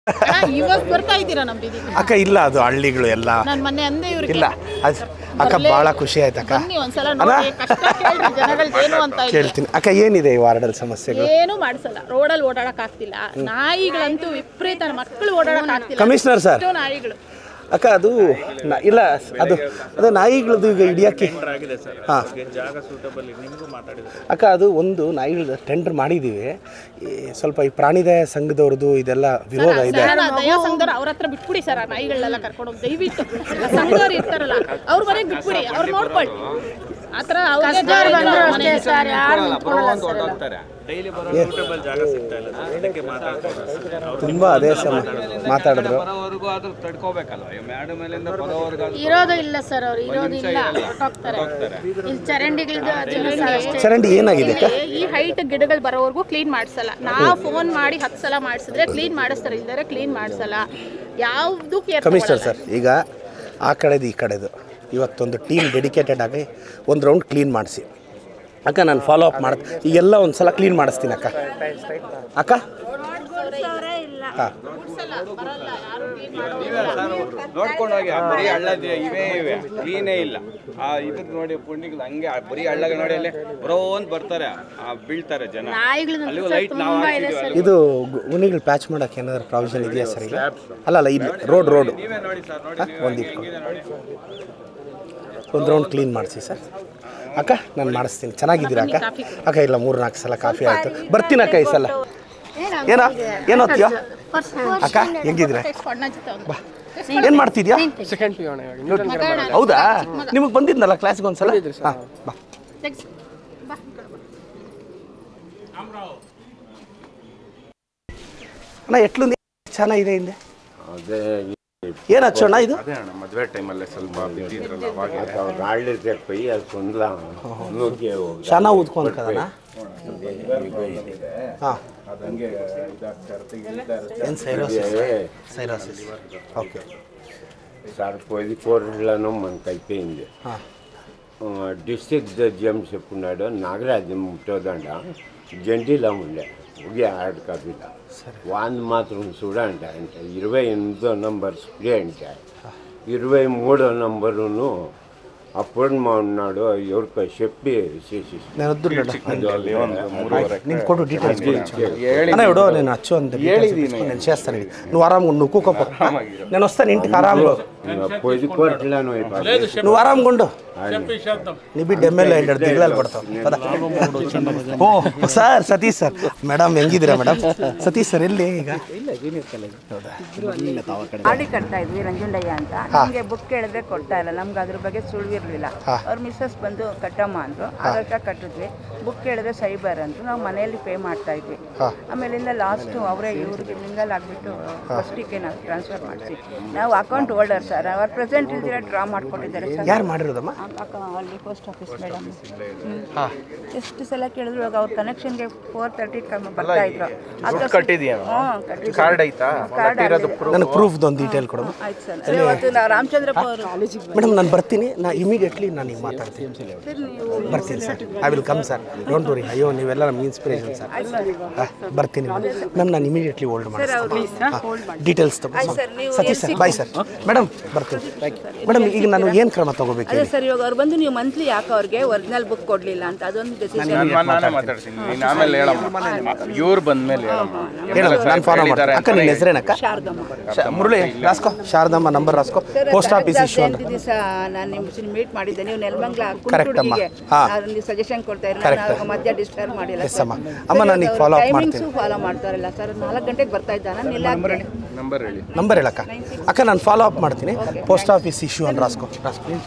ಅಣ್ಣ, ಇವಾಗ ಬರ್ತಾ ಇದ್ದೀರಾ ನಮ್ಮ ಬೀದಿಗೆ ಅಕ್ಕ ಇಲ್ಲ ಅದು ಹಳ್ಳಿಗಳು ಎಲ್ಲ ನಾನು ಮೊನ್ನೆ ಅಂದೆ ಇವ್ರಿಗೆ ಇಲ್ಲ ಅದು ಅಕ್ಕ ಭಾಳ ಖುಷಿ ಆಯ್ತು ಅಕ್ಕ ಬನ್ನಿ ಒಂದ್ಸಲ ನೋಡಿ ಕಷ್ಟ ಕೇಳ್ರಿ ಜನಗಳ್ದು ಏನು ಅಂತ ಇದೆ. ಕೇಳ್ತೀನಿ ಅಕ್ಕ ಏನಿದೆ ಈ ವಾರ್ಡಲ್ಲಿ ಸಮಸ್ಯೆಗಳು ಏನು ಮಾಡಿಸಲ್ಲ ರೋಡಲ್ಲಿ ಓಡಾಡಕ್ ಆಗ್ತಿಲ್ಲ ನಾಯಿಗಳಂತೂ ವಿಪರೀತ ಮಕ್ಕಳು ಓಡಾಡಕ್ ಆಗ್ತಿಲ್ಲ ಕಮಿಷನರ್ ಸರ್ ಎಷ್ಟೋ ನಾಯಿಗಳು ಅಕ್ಕ ಅದು ನ- ಇಲ್ಲ ಅದು ಅದು ನಾಯಿಗಳದ್ದು ಈಗ ಹಿಡಿಯೋಕ್ಕೆ ಹಾಂ ಅಕ್ಕ ಅದು ಒಂದು ನಾಯಿಗಳ ಟೆಂಡರ್ ಮಾಡಿದ್ದೀವಿ ಈ ಸ್ವಲ್ಪ ಈ ಪ್ರಾಣಿದಯ ಸಂಘದವ್ರದ್ದು ಇದೆಲ್ಲ ವಿರೋಧ ಇದೆ ಸರ್, ಆ ದಯಾ ಸಂಘದವ್ರು ಅವ್ರ ಹತ್ರ ಬಿಟ್ಬಿಡಿ ಸರ್ ಆ ನಾಯಿಗಳನ್ನೆಲ್ಲ ಕರ್ಕೊಂಡು ಹೋಗಿ ದಯವಿಟ್ಟು ಆ ಸಂಘದವ್ರು ಇರ್ತಾರಲ್ಲ ಅವ್ರ ಮನೆಗೆ ಬಿಟ್ಬಿಡಿ ಅವ್ರು ನೋಡ್ಕೊಳ್ಳಿ ಆ ಥರ ಅವ್ರಿಗೆ ಜಾಗ ಇಲ್ಲ ಅವ್ರ ಮನೆಗೆ. ತುಂಬ ಅದೇ ಸಮ ಮಾತಾಡಿದ್ರು ಬರೋವರೆಗೂ ಆದ್ರೂ ತಡ್ಕೋಬೇಕಲ್ಲ ಮೇಡ ಮೇಲಿಂದ ಬರೋವರೆಗೂ ಇರೋದು ಇಲ್ಲ ಸರ್ ಅವ್ರು ಇರೋದು ಇಲ್ಲ ಹೊರ್ಟೋಗ್ತಾರೆ ಇಲ್ಲಿ ಚರಂಡಿಗಳದ್ದು ಅದನ್ನು ಸಹ ಅಷ್ಟೇ ಚರಂಡಿ ಏನಾಗಿದೆ ಅಕ್ಕ ಇಲ್ಲಿ ಈ ಹೈಟ್ ಗಿಡಗಳು ಬರೋವರೆಗೂ ಕ್ಲೀನ್ ಮಾಡಿಸಲ್ಲ ನಾವು ಫೋನ್ ಮಾಡಿ ಹತ್ತು ಸಲ ಮಾಡಿಸಿದ್ರೆ ಕ್ಲೀನ್ ಮಾಡಿಸ್ತಾರೆ ಇಲ್ದರೆ ಕ್ಲೀನ್ ಮಾಡಿಸಲ್ಲ ಯಾವ್ದು ಕೇರ್ ಕಮಿಷನರ್ ಸರ್ ಈಗ ಆ ಕಡೆದು ಈ ಕಡೆದು ಇವತ್ತೊಂದು ಟೀಮ್ ಡೆಡಿಕೇಟೆಡ್ ಆಗಿ ಒಂದು ರೌಂಡ್ ಕ್ಲೀನ್ ಮಾಡಿಸಿ ಅಕ್ಕ ನಾನು ಫಾಲೋ ಅಪ್ ಮಾಡ್ ಈಗೆಲ್ಲ ಒಂದು ಸಲ ಕ್ಲೀನ್ ಮಾಡಿಸ್ತೀನಿ ಅಕ್ಕ ಅಕ್ಕ ಹಾಂ ನೋಡ್ಕೊಂಡು ಹೋಗಿ ಆ ಬರೀ ಹಳ್ಳದ ಇವೇ ಇವೆ ಕ್ಲೀನೇ ಇಲ್ಲ ಆ ಇದ್ರ ನೋಡಿ ಪುಂಡಿಗಳು ಹಂಗೆ ಆ ಬರೀ ಹಳ್ಳಗ ನೋಡಿ ಅಲ್ಲಿ ಬರೋ ಅಂತ ಬರ್ತಾರೆ ಆ ಬೀಳ್ತಾರೆ ಜನ ನಾಯಿಗಳದ್ದು ಅಲ್ಲಿಗೂ ಸರ್ ಲೈಟ್ ನಾವು ತುಂಬಾ ಇದೆ ಹಾಕ್ಸಿದ್ವಿ ಸರ್ ಇದು ಗುಣಿಗಳು ಪ್ಯಾಚ್ ಮಾಡೋಕೆ ಏನಾದ್ರು ಪ್ರಾವಿಷನ್ ಇದೆಯಾ ಸರ್ ಈಗ ಅಲ್ಲ ಅಲ್ಲ ಇಲ್ಲಿ ರೋಡ್ ರೋಡು ನೀವೇ ನೋಡಿ ಸರ್ ನೋಡಿ ನೀವು ಒಂದು ಹೆಂಗೆ- ಹೆಂಗಿದೆ ನೋಡಿ ಒಂದು ರೌಂಡ್ ಕ್ಲೀನ್ ಮಾಡಿಸಿ ಸರ್ ಅಕ್ಕ ನಾನು ಮಾಡಿಸ್ತೀನಿ ಚೆನ್ನಾಗಿದ್ದೀರಾ ಅಕ್ಕ ಅಕ್ಕ ಇಲ್ಲ ಮೂರು ನಾಲ್ಕು ಸಲ ಕಾಫಿ ಆಯಿತು ಬರ್ತೀನಿ ಅಕ್ಕ ಈ ಸಲ ಏನೋ ಏನು ಓದ್ತೀಯೋ ಅಕ್ಕ ಹೆಂಗಿದ್ದೀರಾ ಅಣ್ಣ ಜೊತೆ ಅವ್ನು. ಬಾ ಏನು ಮಾಡ್ತಿದ್ಯಾ ಹೌದಾ ನಿಮಗೆ ಬಂದಿದ್ನಲ್ಲ ಕ್ಲಾಸ್ಗೆ ಒಂದು ಸಲ ಹಾಂ ಬಾ ತೆಗ್ಸು. ಬಾ. ಅಣ್ಣ ಎಟ್ಲು ಚೆನ್ನಾಗಿದೆ ಹಿಂದೆ ಅದೇ ಏನು ಹಚ್ಚೋಣ ಇದು ಅದೇ ಅಣ್ಣ ಮದುವೆ ಟೈಮಲ್ಲೇ ಸ್ವಲ್ಪ ಬಿದ್ದಿದ್ರಲ್ಲ ಅವಾಗ ರಾಳ್ಳಿ ತೆಪ್ಪಿ ಅದು ಕುಂದ್ಲ ನುಗ್ಗಿ ಹೋಗಿ ಶಾನ ಊದ್ಕೊಂಡು ಕದನ ಹಾಂ ಏನು ಸೈರೋಸಿಸ್ సైరోసిస్ ఓకే సరిపోయి కూరలను మనకు అయిపోయింది డిస్ట్రిక్ట్ జడ్జి ఏం చెప్పున్నాడు నాగరాజు ముట్టోదండ జంటీలో ఉండే ఒకే ఆడ కవిత వాంది మాత్రం చూడండి అంటే ఇరవై ఎనిమిదో నంబర్ స్ప్రే అంటే ఇరవై మూడో నంబరును అప్పుడు మా ఉన్నాడు ఎవరికో చెప్పి చేసి నేను వద్దు నేను కొడు డీటెయిల్స్ అన్న ఇవిడో నేను వచ్చు అంత నేను చేస్తాను ఇవి నువ్వు ఆరాంగా నువ్వు కూకోపో నేను వస్తాను ఇంటికి ఆరాంగా పొయ్యి కోరట్లను అయిపోయింది నువ్వు ఆరాంగా ఉండు నీ బిడ్డ ఎమ్మెల్యే అయ్యాడు దిగులాలు పడతావు పద. ಓ ಸರ್ ಸತೀಶ್ ಸರ್ ಮೇಡಮ್ ಹೆಂಗಿದ್ದೀರಾ ಮೇಡಮ್ ಸತೀಶ್ ಸರ್ ಎಲ್ಲಿ ಈಗ ಆಡಿ ಕಟ್ತಾ ಇದ್ವಿ ರಂಜುಂಡಯ್ಯ ಅಂತ ನಮಗೆ ಬುಕ್ ಕೇಳಿದ್ರೆ ಕೊಡ್ತಾ ಇಲ್ಲ ನಮ್ಗೆ ಅದ್ರ ಬಗ್ಗೆ ಸುಳಿವಿರ್ಲಿಲ್ಲ ಅವ್ರ ಮಿಸ್ಸಸ್ ಬಂದು ಕಟ್ಟಮ್ಮ ಅಂದ್ರು ಆದಷ್ಟ ಕಟ್ಟಿದ್ವಿ ಬುಕ್ ಕೇಳಿದ್ರೆ ಸೈಬರ್ ಅಂದ್ರು ನಾವು ಮನೆಯಲ್ಲಿ ಪೇ ಮಾಡ್ತಾ ಇದ್ವಿ ಆಮೇಲಿಂದ ಲಾಸ್ಟ್ ಅವರೇ ಇವ್ರಿಗೆ ಮಿಂಗಲ್ ಆಗಿಬಿಟ್ಟು ಫಸ್ಟಿಗೆ ನಾವು ಟ್ರಾನ್ಸ್ಫರ್ ಮಾಡಿಸಿ ನಾವು ಅಕೌಂಟ್ ಹೋಲ್ಡರ್ ಸರ್ ಅವ್ರ ಪ್ರೆಸೆಂಟ್ ಇಲ್ದಿರ ಡ್ರಾ ಮಾಡ್ಕೊಟ್ಟಿದ್ದಾರೆ ಸರ್ ಯಾರು ಮಾಡಿರೋದಮ್ಮ ಅಕ್ಕ ಅಲ್ಲಿ ಪೋಸ್ಟ್ ಆಫೀಸ್ ಮೇಡಮ್ ಎಷ್ಟು ಸಲ ಕೇಳಿದ್ರು ಇವಾಗ ಅವ್ರ ಕನೆಕ್ಷನ್ಗೆ ಫೋರ್ ತರ್ಟಿ ಬರ್ತಾ ಇದ್ರು ಕಾರ್ಡ್ ಐತಾ ಕಾರ್ಡ್ ನನಗೆ ಪ್ರೂಫ್ದು ಒಂದು ಡೀಟೇಲ್ ಕೊಡು ಆಯ್ತು ಸರ್ ಸರ್ ಇವತ್ತು ನಾವು ರಾಮಚಂದ್ರಪ್ಪ ಅವರು ಮೇಡಮ್ ನಾನು ಬರ್ತೀನಿ ನಾ ಇಮಿಡಿಯೇಟ್ಲಿ ನಾನು ಈಗ ಮಾತಾಡ್ತೀನಿ ಬರ್ತೀನಿ sir I will come sir don't worry ಅಯ್ಯೋ ನೀವೆಲ್ಲ ನಮ್ಗೆ ಇನ್ಸ್ಪಿರೇಷನ್ ಸರ್ ಬರ್ತೀನಿ ಮ್ಯಾಮ್ ನಾನು ಇಮಿಡಿಯೇಟ್ಲಿ ಹೋಲ್ಡ್ ಮಾಡ್ತೀನಿ ಡೀಟೇಲ್ಸ್ ತಗೋ ಸರ್, ನೀವು Satish sir bye sir madam ಬರ್ತೀನಿ ಮೇಡಮ್ ಈಗ ನಾನು ಏನು ಕ್ರಮ ತಗೋಬೇಕು ಅದೇ ಸರ್ ಇವಾಗ ಅವ್ರು ಬಂದು ನೀವು ಮಂತ್ಲಿ ಯಾಕೆ ಅವ್ರಿಗೆ ಒರಿಜಿನಲ್ ಬುಕ್ ಕೊಡ್ಲಿಲ್ಲ ಅಂತ ಅದೊಂದು ಡೆಸಿಷನ್ ನಾನೇ ಮಾತಾಡ್ತೀನಿ ನೀನು ಆಮೇಲೆ ಹೇಳಮ್ಮ ಇವ್ರು ಬಂದ್ಮೇಲೆ ಹೇಳಮ್ಮ ಹೇಳಲ್ಲ ನಾನು ಫಾಲೋ ಮಾಡ್ತೀನಿ ಅಕ್ಕ ನಿನ್ನ ಹೆಸರೇನಕ್ಕ ಶಾರದಮ್ಮ ಶಾ- ಮುರಳಿ ರಾಸ್ಕೋ ಶಾರದಮ್ಮ ನಂಬರ್ ರಾಸ್ಕೋ ಪೋಸ್ಟ್ ಆಫೀಸ್ ಇಶ್ಯೂ ಅಂತ ದಿವಸ ನಾನು ನಿಮ್ಮ ಮೀಟ್ ಮಾಡಿದ್ದೆ ನೀವು ನೆಲಮಂಗ್ಲ Correct ಅಮ್ಮ. ಕುಂಟುಡಿಗೆ ಹಾ. ನೀವು ಸಜೆಷನ್ ಕೊಡ್ತಾ ಇರಲಿಲ್ಲ Correct. ನಾನು ಮಧ್ಯ ಡಿಸ್ಟರ್ಬ್ ಮಾಡಿಲ್ಲ Yes ಅಮ್ಮ. ಅಮ್ಮ, ನಾನು ಈಗ follow up ಟೈಮಿಂಗ್ಸು ಮಾಡ್ತೀನಿ. ಫಾಲೋ ಮಾಡ್ತಾರಲ್ಲ ಸರ್ ನಾಲ್ಕು ಗಂಟೆಗೆ ಬರ್ತಾ ಇದ್ದಾನ ನಿಲ್ಲ ನಂಬರ್ ಹೇಳಿ ನಂಬರ್ ಹೇಳಕ್ಕ ಅಕ್ಕ ನಾನು ಫಾಲೋ ಅಪ್ ಮಾಡ್ತೀನಿ ಪೋಸ್ಟ್ ಆಫೀಸ್ ಇಶ್ಯೂ ಅಂತ ರಾಸ್ಕೋ ರಾಸ್ಕೋ